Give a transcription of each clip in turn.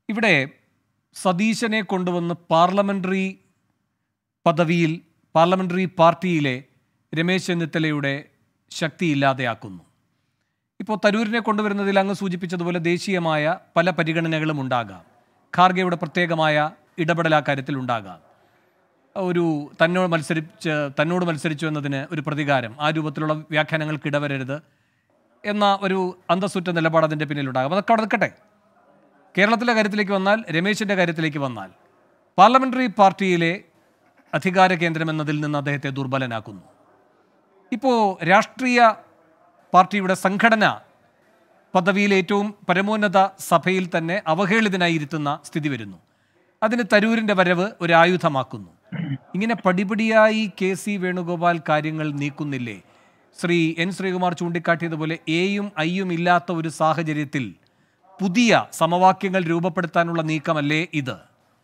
ഇവിടെ സതീശനെ കൊണ്ടുവന്ന് പാർലമെന്ററി പദവിയിൽ പാർലമെന്ററി പാർട്ടിയിലെ രമേശ് ചെന്നിത്തലയുടെ ശക്തി ഇല്ലാതെയാക്കുന്നു ഇപ്പോൾ തരൂരിനെ കൊണ്ടുവരുന്നതിൽ അങ്ങ് സൂചിപ്പിച്ചതുപോലെ ദേശീയമായ പല പരിഗണനകളും ഉണ്ടാകാം ഖാർഗെയുടെ പ്രത്യേകമായ ഇടപെടൽ ആ കാര്യത്തിൽ ഉണ്ടാകാം ഒരു തന്നോട് മത്സരിച്ച് തന്നോട് മത്സരിച്ചു എന്നതിന് ഒരു പ്രതികാരം ആ രൂപത്തിലുള്ള വ്യാഖ്യാനങ്ങൾക്ക് ഇടവരരുത് എന്ന ഒരു അന്തസ്സുറ്റ നിലപാട് അതിൻ്റെ പിന്നിലുണ്ടാകാം അതൊക്കെ അവിടെ നിൽക്കട്ടെ കേരളത്തിലെ കാര്യത്തിലേക്ക് വന്നാൽ രമേശിൻ്റെ കാര്യത്തിലേക്ക് വന്നാൽ പാർലമെന്ററി പാർട്ടിയിലെ അധികാര കേന്ദ്രം എന്നതിൽ നിന്ന് അദ്ദേഹത്തെ ദുർബലനാക്കുന്നു ഇപ്പോൾ രാഷ്ട്രീയ പാർട്ടിയുടെ സംഘടന പദവിയിൽ ഏറ്റവും പരമോന്നത സഭയിൽ തന്നെ അവഹേളിതനായി ഇരുത്തുന്ന സ്ഥിതി വരുന്നു അതിന് തരൂരിൻ്റെ വരവ് ഒരു ആയുധമാക്കുന്നു ഇങ്ങനെ പടിപടിയായി കെ സി വേണുഗോപാൽ കാര്യങ്ങൾ നീക്കുന്നില്ലേ ശ്രീ എൻ ശ്രീകുമാർ ചൂണ്ടിക്കാട്ടിയതുപോലെ എയും ഐയും ഇല്ലാത്ത ഒരു സാഹചര്യത്തിൽ പുതിയ സമവാക്യങ്ങൾ രൂപപ്പെടുത്താനുള്ള നീക്കമല്ലേ ഇത്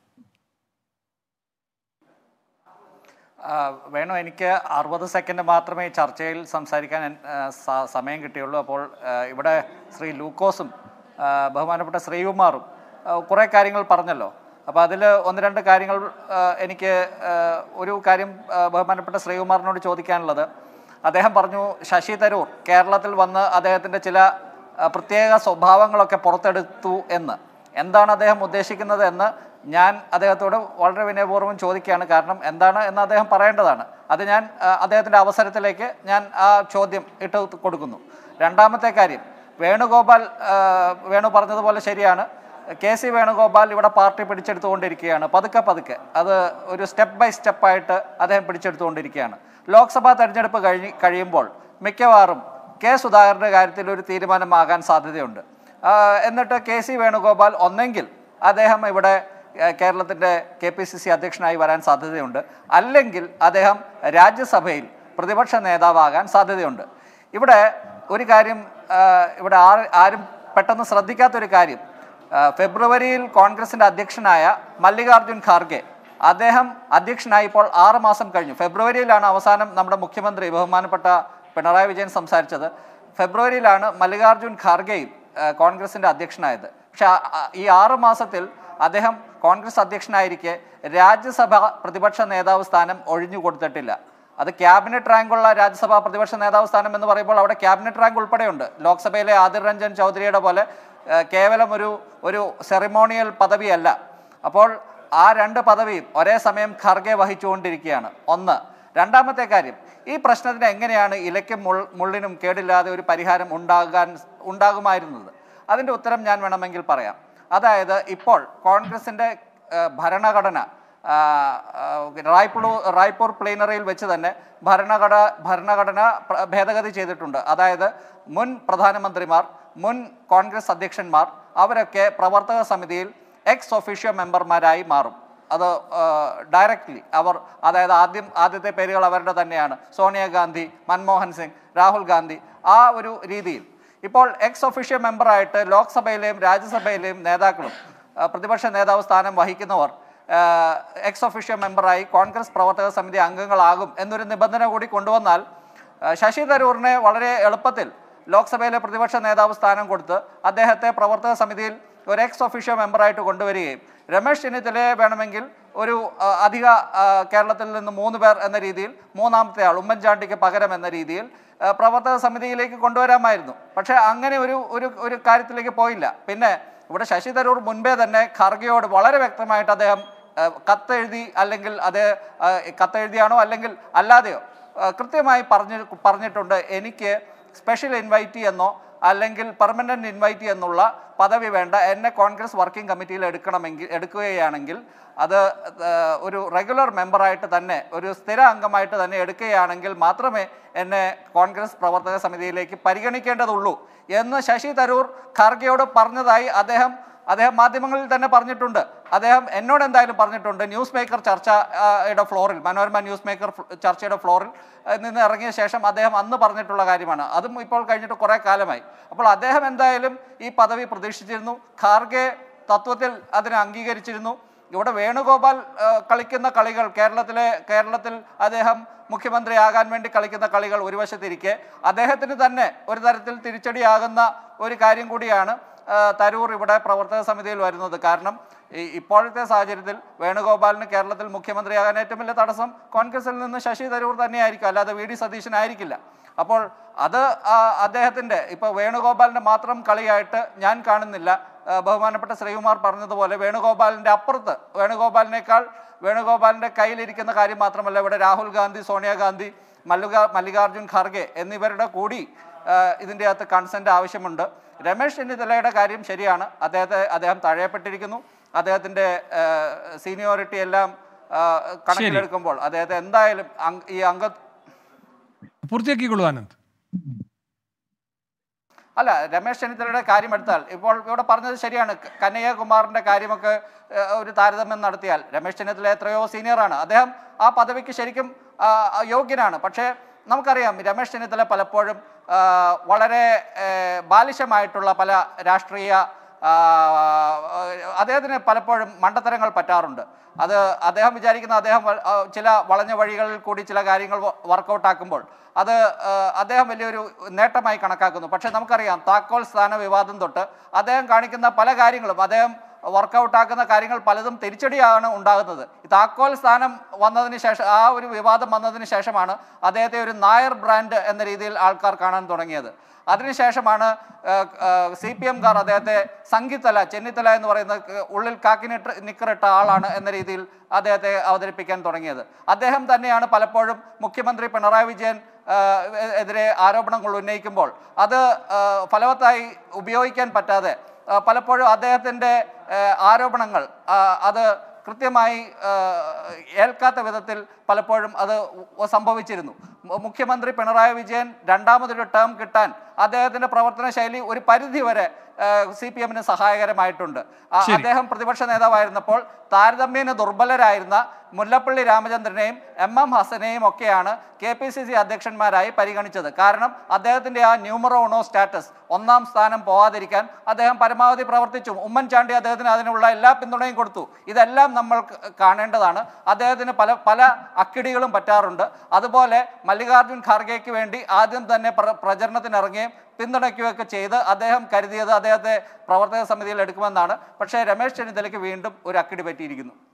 ആ, വേണു എനിക്ക് അറുപത് സെക്കൻഡ് മാത്രമേ ഈ ചർച്ചയിൽ സംസാരിക്കാൻ എൻ- ആ, സ- സമയം കിട്ടിയുള്ളൂ അപ്പോൾ ആ, ഇവിടെ ശ്രീ ലൂക്കോസും ആ, ബഹുമാനപ്പെട്ട ശ്രീകുമാറും ആ, കുറേ കാര്യങ്ങൾ പറഞ്ഞല്ലോ അപ്പോൾ അതിൽ ഒന്ന് രണ്ട് കാര്യങ്ങൾ ആ, എനിക്ക് ആ, ഒരു കാര്യം ആ, ബഹുമാനപ്പെട്ട ശ്രീകുമാറിനോട് ചോദിക്കാനുള്ളത് അദ്ദേഹം പറഞ്ഞു ശശി തരൂർ കേരളത്തിൽ വന്ന് അദ്ദേഹത്തിൻ്റെ ചില ആ, പ്രത്യേക സ്വഭാവങ്ങളൊക്കെ പുറത്തെടുത്തു എന്ന് എന്താണ് അദ്ദേഹം ഉദ്ദേശിക്കുന്നത് എന്ന് ഞാൻ അദ്ദേഹത്തോട് വളരെ വിനയപൂർവ്വം ചോദിക്കുകയാണ് കാരണം എന്താണ് എന്ന് അദ്ദേഹം പറയേണ്ടതാണ് അത് ഞാൻ ആ, അദ്ദേഹത്തിൻ്റെ അവസരത്തിലേക്ക് ഞാൻ ആ ചോദ്യം ഇട്ട് കൊടുക്കുന്നു രണ്ടാമത്തെ കാര്യം വേണുഗോപാൽ ആ, വേണു പറഞ്ഞതുപോലെ ശരിയാണ് കെ സി വേണുഗോപാൽ ഇവിടെ പാർട്ടി പിടിച്ചെടുത്തുകൊണ്ടിരിക്കുകയാണ് പതുക്കെ പതുക്കെ അത് ഒരു സ്റ്റെപ്പ് ബൈ സ്റ്റെപ്പായിട്ട് അദ്ദേഹം പിടിച്ചെടുത്തുകൊണ്ടിരിക്കുകയാണ് ലോക്സഭാ തെരഞ്ഞെടുപ്പ് കഴിഞ്ഞ് കഴിയുമ്പോൾ മിക്കവാറും കെ സുധാകരൻ്റെ കാര്യത്തിൽ ഒരു തീരുമാനമാകാൻ സാധ്യതയുണ്ട് ആ, എന്നിട്ട് കെ സി വേണുഗോപാൽ ഒന്നെങ്കിൽ അദ്ദേഹം ഇവിടെ ഏഹ്, കേരളത്തിൻ്റെ കെ പി സി സി അധ്യക്ഷനായി വരാൻ സാധ്യതയുണ്ട് അല്ലെങ്കിൽ അദ്ദേഹം രാജ്യസഭയിൽ പ്രതിപക്ഷ നേതാവാകാൻ സാധ്യതയുണ്ട് ഇവിടെ ഒരു കാര്യം ആ, ഇവിടെ ആര് ആരും പെട്ടെന്ന് ശ്രദ്ധിക്കാത്തൊരു കാര്യം ആ, ഫെബ്രുവരിയിൽ കോൺഗ്രസിൻ്റെ അധ്യക്ഷനായ മല്ലികാർജുൻ ഖാർഗെ അദ്ദേഹം അധ്യക്ഷനായി ഇപ്പോൾ ആറ് മാസം കഴിഞ്ഞു ഫെബ്രുവരിയിലാണ് അവസാനം നമ്മുടെ മുഖ്യമന്ത്രി ബഹുമാനപ്പെട്ട പിണറായി വിജയൻ സംസാരിച്ചത് ഫെബ്രുവരിയിലാണ് മല്ലികാർജുൻ ഖാർഗെയും ആ, കോൺഗ്രസിൻ്റെ അധ്യക്ഷനായത് പക്ഷെ ആ- ആ- ഈ ആറ് മാസത്തിൽ അദ്ദേഹം കോൺഗ്രസ് അധ്യക്ഷനായിരിക്കെ രാജ്യസഭ പ്രതിപക്ഷ നേതാവ് സ്ഥാനം ഒഴിഞ്ഞു കൊടുത്തിട്ടില്ല അത് ക്യാബിനറ്റ് റാങ്കുള്ള രാജ്യസഭാ പ്രതിപക്ഷ നേതാവ് സ്ഥാനം എന്ന് പറയുമ്പോൾ അവിടെ ക്യാബിനറ്റ് റാങ്ക് ഉൾപ്പെടെയുണ്ട് ലോക്സഭയിലെ ആദിർ രഞ്ജൻ ചൗധരിയുടെ പോലെ ഏഹ്, കേവലം ഒരു ഒരു സെറിമോണിയൽ പദവിയല്ല അപ്പോൾ ആ രണ്ട് പദവിയും ഒരേ സമയം ഖർഗെ വഹിച്ചുകൊണ്ടിരിക്കുകയാണ് ഒന്ന് രണ്ടാമത്തെ കാര്യം ഈ പ്രശ്നത്തിന് എങ്ങനെയാണ് ഇലയ്ക്കും മുൾ മുള്ളിനും കേടില്ലാതെ ഒരു പരിഹാരം ഉണ്ടാകാൻ ഉണ്ടാകുമായിരുന്നത് അതിൻ്റെ ഉത്തരം ഞാൻ വേണമെങ്കിൽ പറയാം അതായത് ഇപ്പോൾ കോൺഗ്രസിൻ്റെ ഏഹ്, ഭരണഘടന ആ, ആ, റായ്പൂർ റായ്പൂർ പ്ലീനറിയിൽ വെച്ച് തന്നെ ഭരണഘട ഭരണഘടന പ്ര- ഭേദഗതി ചെയ്തിട്ടുണ്ട് അതായത് മുൻ പ്രധാനമന്ത്രിമാർ മുൻ കോൺഗ്രസ് അധ്യക്ഷന്മാർ അവരൊക്കെ പ്രവർത്തക സമിതിയിൽ എക്സ് ഒഫീഷ്യോ മെമ്പർമാരായി മാറും അത് ഡയറക്റ്റ്ലി അവർ അതായത് ആദ്യം ആദ്യത്തെ പേരുകൾ അവരുടെ തന്നെയാണ് സോണിയാഗാന്ധി മൻമോഹൻ സിംഗ് രാഹുൽ ഗാന്ധി ആ ഒരു രീതിയിൽ ഇപ്പോൾ എക്സ് ഒഫീഷ്യോ മെമ്പറായിട്ട് ലോക്സഭയിലെയും രാജ്യസഭയിലെയും നേതാക്കളും ആ, പ്രതിപക്ഷ നേതാവ് സ്ഥാനം വഹിക്കുന്നവർ എക്സ് ഒഫീഷ്യോ മെമ്പറായി കോൺഗ്രസ് പ്രവർത്തക സമിതി അംഗങ്ങളാകും എന്നൊരു നിബന്ധന കൂടി കൊണ്ടുവന്നാൽ ആ, ശശി തരൂറിനെ വളരെ എളുപ്പത്തിൽ ലോക്സഭയിലെ പ്രതിപക്ഷ നേതാവ് സ്ഥാനം കൊടുത്ത് അദ്ദേഹത്തെ പ്രവർത്തക സമിതിയിൽ ഒരു എക്സ് ഒഫീഷ്യോ മെമ്പറായിട്ട് കൊണ്ടുവരികയും രമേശ് ചെന്നിത്തലയെ വേണമെങ്കിൽ ഒരു ആ, അധിക ആ, കേരളത്തിൽ നിന്ന് മൂന്ന് പേർ എന്ന രീതിയിൽ മൂന്നാമത്തെ ആൾ ഉമ്മൻചാണ്ടിക്ക് പകരം എന്ന രീതിയിൽ ആ, പ്രവർത്തക സമിതിയിലേക്ക് കൊണ്ടുവരാമായിരുന്നു പക്ഷേ അങ്ങനെ ഒരു ഒരു ഒരു കാര്യത്തിലേക്ക് പോയില്ല പിന്നെ ഇവിടെ ശശി തരൂർ മുൻപേ തന്നെ ഖാർഗെയോട് വളരെ വ്യക്തമായിട്ട് അദ്ദേഹം ആ, കത്തെഴുതി അല്ലെങ്കിൽ അത് ആ, കത്തെഴുതിയാണോ അല്ലെങ്കിൽ അല്ലാതെയോ ആ, കൃത്യമായി പറഞ്ഞു പറഞ്ഞിട്ടുണ്ട് എനിക്ക് സ്പെഷ്യൽ ഇൻവൈറ്റി എന്നോ അല്ലെങ്കിൽ പെർമനൻ്റ് ഇൻവൈറ്റി എന്നുള്ള പദവി വേണ്ട എന്നെ കോൺഗ്രസ് വർക്കിംഗ് കമ്മിറ്റിയിൽ എടുക്കണമെങ്കിൽ എടുക്കുകയാണെങ്കിൽ അത് ആ, ഒരു റെഗുലർ മെമ്പറായിട്ട് തന്നെ ഒരു സ്ഥിര അംഗമായിട്ട് തന്നെ എടുക്കുകയാണെങ്കിൽ മാത്രമേ എന്നെ കോൺഗ്രസ് പ്രവർത്തക സമിതിയിലേക്ക് പരിഗണിക്കേണ്ടതുള്ളൂ എന്ന് ശശി തരൂർ ഖാർഗെയോട് പറഞ്ഞതായി അദ്ദേഹം അദ്ദേഹം മാധ്യമങ്ങളിൽ തന്നെ പറഞ്ഞിട്ടുണ്ട് അദ്ദേഹം എന്നോട് എന്തായാലും പറഞ്ഞിട്ടുണ്ട് ന്യൂസ് മേക്കർ ചർച്ചയുടെ ഫ്ലോറിൽ മനോരമ ന്യൂസ് മേക്കർ ഫ്ല- ചർച്ചയുടെ ഫ്ലോറിൽ ആ, നിന്ന് ഇറങ്ങിയ ശേഷം അദ്ദേഹം അന്ന് പറഞ്ഞിട്ടുള്ള കാര്യമാണ് അതും ഇപ്പോൾ കഴിഞ്ഞിട്ട് കുറേ കാലമായി അപ്പോൾ അദ്ദേഹം എന്തായാലും ഈ പദവി പ്രതീക്ഷിച്ചിരുന്നു ഖാർഗെ തത്വത്തിൽ അതിനെ അംഗീകരിച്ചിരുന്നു ഇവിടെ വേണുഗോപാൽ ആ, കളിക്കുന്ന കളികൾ കേരളത്തിലെ കേരളത്തിൽ അദ്ദേഹം മുഖ്യമന്ത്രിയാകാൻ വേണ്ടി കളിക്കുന്ന കളികൾ ഒരു വശത്തിരിക്കെ അദ്ദേഹത്തിന് തന്നെ ഒരു തരത്തിൽ തിരിച്ചടിയാകുന്ന ഒരു കാര്യം കൂടിയാണ് ആ, തരൂർ ഇവിടെ പ്രവർത്തക സമിതിയിൽ വരുന്നത് കാരണം ഈ ഇപ്പോഴത്തെ സാഹചര്യത്തിൽ വേണുഗോപാലിന് കേരളത്തിൽ മുഖ്യമന്ത്രിയാകാൻ ഏറ്റവും വലിയ തടസ്സം കോൺഗ്രസിൽ നിന്ന് ശശി തരൂർ തന്നെയായിരിക്കും അല്ലാതെ വി ഡി സതീശനായിരിക്കില്ല അപ്പോൾ അത് ആ, അദ്ദേഹത്തിൻ്റെ ഇപ്പോൾ വേണുഗോപാലിൻ്റെ മാത്രം കളിയായിട്ട് ഞാൻ കാണുന്നില്ല ആ, ബഹുമാനപ്പെട്ട ശ്രീകുമാർ പറഞ്ഞതുപോലെ വേണുഗോപാലിൻ്റെ അപ്പുറത്ത് വേണുഗോപാലിനേക്കാൾ വേണുഗോപാലിൻ്റെ കയ്യിലിരിക്കുന്ന കാര്യം മാത്രമല്ല ഇവിടെ രാഹുൽ ഗാന്ധി സോണിയാഗാന്ധി മല്ലിക മല്ലികാർജുൻ ഖാർഗെ എന്നിവരുടെ കൂടി ആ, ഇതിൻ്റെ അകത്ത് കൺസെൻറ്റ് ആവശ്യമുണ്ട് രമേശ് ചെന്നിത്തലയുടെ കാര്യം ശരിയാണ് അദ്ദേഹത്തെ അദ്ദേഹം തഴയപ്പെട്ടിരിക്കുന്നു അദ്ദേഹത്തിൻ്റെ സീനിയോറിറ്റി എല്ലാം ആ, കണക്കിലെടുക്കുമ്പോൾ അദ്ദേഹത്തെ എന്തായാലും അംഗ- ഈ അംഗ പൂർത്തിയാക്കിക്കൊള്ളൂ ആനന്ദ് അല്ല രമേശ് ചെന്നിത്തലയുടെ കാര്യം എടുത്താൽ ഇപ്പോൾ ഇവിടെ പറഞ്ഞത് ശരിയാണ് ക- കനയ്യകുമാറിന്റെ കാര്യമൊക്കെ ഏഹ്, ഒരു താരതമ്യം നടത്തിയാൽ രമേശ് ചെന്നിത്തല എത്രയോ സീനിയറാണ് അദ്ദേഹം ആ പദവിക്ക് ശരിക്കും ആ, യോഗ്യനാണ് പക്ഷേ നമുക്കറിയാം രമേശ് ചെന്നിത്തല പലപ്പോഴും ആ, വളരെ ഏഹ്, ബാലിശമായിട്ടുള്ള പല രാഷ്ട്രീയ ആ, അദ്ദേഹത്തിന് പലപ്പോഴും മണ്ടത്തരങ്ങൾ പറ്റാറുണ്ട് അത് അദ്ദേഹം വിചാരിക്കുന്ന അദ്ദേഹം വ- ആ, ചില വളഞ്ഞ വഴികളിൽ കൂടി ചില കാര്യങ്ങൾ വർക്കൗട്ട് ആക്കുമ്പോൾ അത് ആ, അദ്ദേഹം വലിയൊരു നേട്ടമായി കണക്കാക്കുന്നു പക്ഷേ നമുക്കറിയാം താക്കോൽ സ്ഥാന വിവാദം തൊട്ട് അദ്ദേഹം കാണിക്കുന്ന പല കാര്യങ്ങളും അദ്ദേഹം വർക്കൗട്ട് ആക്കുന്ന കാര്യങ്ങൾ പലതും തിരിച്ചടിയാണ് ഉണ്ടാകുന്നത് ഈ താക്കോൽ സ്ഥാനം വന്നതിന് ശേഷം ആ ഒരു വിവാദം വന്നതിന് ശേഷമാണ് അദ്ദേഹത്തെ ഒരു നായർ ബ്രാൻഡ് എന്ന രീതിയിൽ ആൾക്കാർ കാണാൻ തുടങ്ങിയത് അതിനുശേഷമാണ് സി പി എംകാർ അദ്ദേഹത്തെ സംഗീതല ചെന്നിത്തല എന്ന് പറയുന്ന ക- ഉള്ളിൽ കാക്കിനിട്ട് നിക്കറിട്ട ആളാണ് എന്ന രീതിയിൽ അദ്ദേഹത്തെ അവതരിപ്പിക്കാൻ തുടങ്ങിയത് അദ്ദേഹം തന്നെയാണ് പലപ്പോഴും മുഖ്യമന്ത്രി പിണറായി വിജയൻ ആ, എ- എതിരെ ആരോപണങ്ങൾ ഉന്നയിക്കുമ്പോൾ അത് ആ, ഫലവത്തായി ഉപയോഗിക്കാൻ പറ്റാതെ ആ, പലപ്പോഴും അദ്ദേഹത്തിൻ്റെ ആരോപണങ്ങൾ ആ, അത് കൃത്യമായി ആ, ഏൽക്കാത്ത വിധത്തിൽ പലപ്പോഴും അത് ഉ- സംഭവിച്ചിരുന്നു മു- മുഖ്യമന്ത്രി പിണറായി വിജയൻ രണ്ടാമതൊരു ടേം കിട്ടാൻ അദ്ദേഹത്തിൻ്റെ പ്രവർത്തന ശൈലി ഒരു പരിധി വരെ സി പി എമ്മിന് സഹായകരമായിട്ടുണ്ട് ആ, ശരി. അദ്ദേഹം പ്രതിപക്ഷ നേതാവായിരുന്നപ്പോൾ താരതമ്യേന ദുർബലരായിരുന്ന മുല്ലപ്പള്ളി രാമചന്ദ്രനെയും എം എം ഹസനെയും ഒക്കെയാണ് കെ പി സി സി അധ്യക്ഷന്മാരായി പരിഗണിച്ചത് കാരണം അദ്ദേഹത്തിൻ്റെ ആ ന്യൂമറോ ഉണോ സ്റ്റാറ്റസ് ഒന്നാം സ്ഥാനം പോവാതിരിക്കാൻ അദ്ദേഹം പരമാവധി പ്രവർത്തിച്ചു ഉമ്മൻചാണ്ടി അദ്ദേഹത്തിന് അതിനുള്ള എല്ലാ പിന്തുണയും കൊടുത്തു ഇതെല്ലാം നമ്മൾ ക- കാണേണ്ടതാണ് അദ്ദേഹത്തിന് പല പല അക്കിടികളും പറ്റാറുണ്ട് അതുപോലെ മല്ലികാർജുൻ ഖാർഗെക്ക് വേണ്ടി ആദ്യം തന്നെ പ്ര പ്രചരണത്തിനിറങ്ങുകയും പിന്തുണയ്ക്കുകയൊക്കെ ചെയ്ത് അദ്ദേഹം കരുതിയത് അദ്ദേഹത്തെ പ്രവർത്തക സമിതിയിൽ എടുക്കുമെന്നാണ് പക്ഷേ രമേശ് ചെന്നിത്തലയ്ക്ക് വീണ്ടും ഒരു അക്കിടി പറ്റിയിരിക്കുന്നു